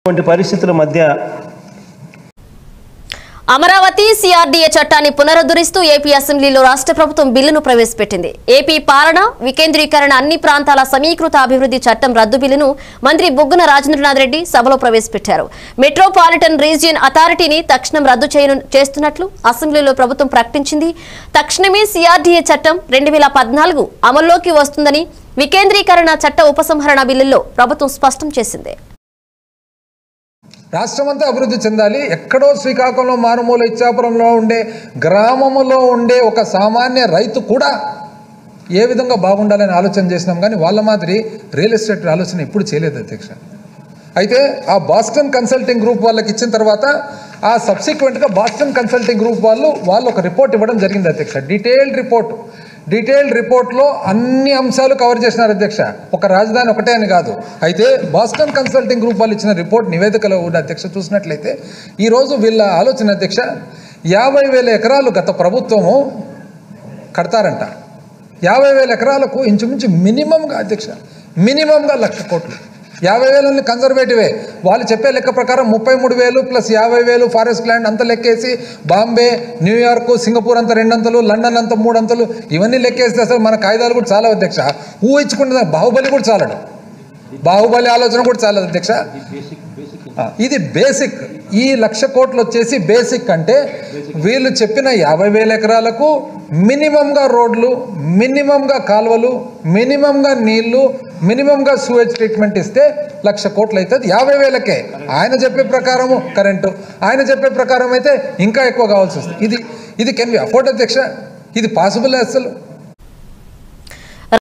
ఇటువంటి పరిస్థితుల మధ్య అమరావతి సిఆర్డీఏ చట్టాన్ని పునరుద్ధరిస్తూ ఏపీ అసెంబ్లీలో రాష్ట్ర ప్రభుత్వం బిల్లును ప్రవేశపెట్టింది ఏపీ పాలన వికేంద్రీకరణ అన్ని ప్రాంతాల సమీకృత అభివృద్ధి చట్టం రద్దు బిల్లును మంత్రి బుగ్గన రాజేంద్రనాథ్ రెడ్డి సభలో ప్రవేశపెట్టారు మెట్రోపాలిటన్ రీజియన్ అథారిటీని తక్షణం రద్దు చేయను చేస్తున్నట్లు అసెంబ్లీలో ప్రభుత్వం ప్రకటించింది తక్షణమే సిఆర్డీఏ చట్టం రెండు వేల పద్నాలుగు అమల్లోకి వస్తుందని వికేంద్రీకరణ చట్ట ఉపసంహరణ బిల్లులో ప్రభుత్వం స్పష్టం చేసింది రాష్ట్రమంతా అభివృద్ధి చెందాలి ఎక్కడో శ్రీకాకుళం మారుమూల ఇచ్చాపురంలో ఉండే గ్రామములో ఉండే ఒక సామాన్య రైతు కూడా ఏ విధంగా బాగుండాలని ఆలోచన చేసినాం కానీ వాళ్ళ మాదిరి రియల్ ఎస్టేట్ ఆలోచన ఎప్పుడు చేయలేదు అధ్యక్ష అయితే ఆ బాస్టన్ కన్సల్టింగ్ గ్రూప్ వాళ్ళకి ఇచ్చిన తర్వాత ఆ సబ్సిక్వెంట్గా బాస్టన్ కన్సల్టింగ్ గ్రూప్ వాళ్ళు వాళ్ళు ఒక రిపోర్ట్ ఇవ్వడం జరిగింది అధ్యక్ష డీటెయిల్డ్ రిపోర్ట్ డీటెయిల్డ్ రిపోర్ట్లో అన్ని అంశాలు కవర్ చేసినారు అధ్యక్ష ఒక రాజధాని ఒకటే అని కాదు అయితే బాస్టన్ కన్సల్టింగ్ గ్రూప్ వాళ్ళు ఇచ్చిన రిపోర్ట్ నివేదికలో ఉన్న అధ్యక్ష చూసినట్లయితే ఈరోజు వీళ్ళ ఆలోచన అధ్యక్ష యాభై వేల ఎకరాలు గత ప్రభుత్వము కడతారంట యాభై వేల ఎకరాలకు ఇంచుమించు మినిమంగా అధ్యక్ష మినిమంగా లక్ష కోట్లు యాభై వేలని కన్జర్వేటివే వాళ్ళు చెప్పే లెక్క ప్రకారం ముప్పై మూడు వేలు ప్లస్ యాభై వేలు ఫారెస్ట్ ల్యాండ్ అంతా లెక్కేసి బాంబే న్యూయార్క్ సింగపూర్ అంతా రెండంతలు లండన్ అంతా మూడంతలు ఇవన్నీ లెక్కేస్తే అసలు మన కాగితాలు కూడా చాలా అధ్యక్ష ఊహించుకుంటే బాహుబలి కూడా చాలడు బాహుబలి ఆలోచన కూడా చాలదు అధ్యక్ష ఆ, ఇది బేసిక్ ఈ లక్ష కోట్లు వచ్చేసి బేసిక్ అంటే వీళ్ళు చెప్పిన యాభై వేల ఎకరాలకు మినిమంగా రోడ్లు మినిమంగా కాలువలు మినిమంగా నీళ్లు మినిమంగా సూవేజ్ ట్రీట్మెంట్ ఇస్తే లక్ష కోట్లు అవుతుంది యాభై వేలకే ఆయన చెప్పే ప్రకారము కరెంటు ఆయన చెప్పే ప్రకారం అయితే ఇంకా ఎక్కువ కావాల్సి వస్తుంది ఇది ఇది కెన్ బి అఫోర్డ్ అధ్యక్ష ఇది పాసిబుల్ అసలు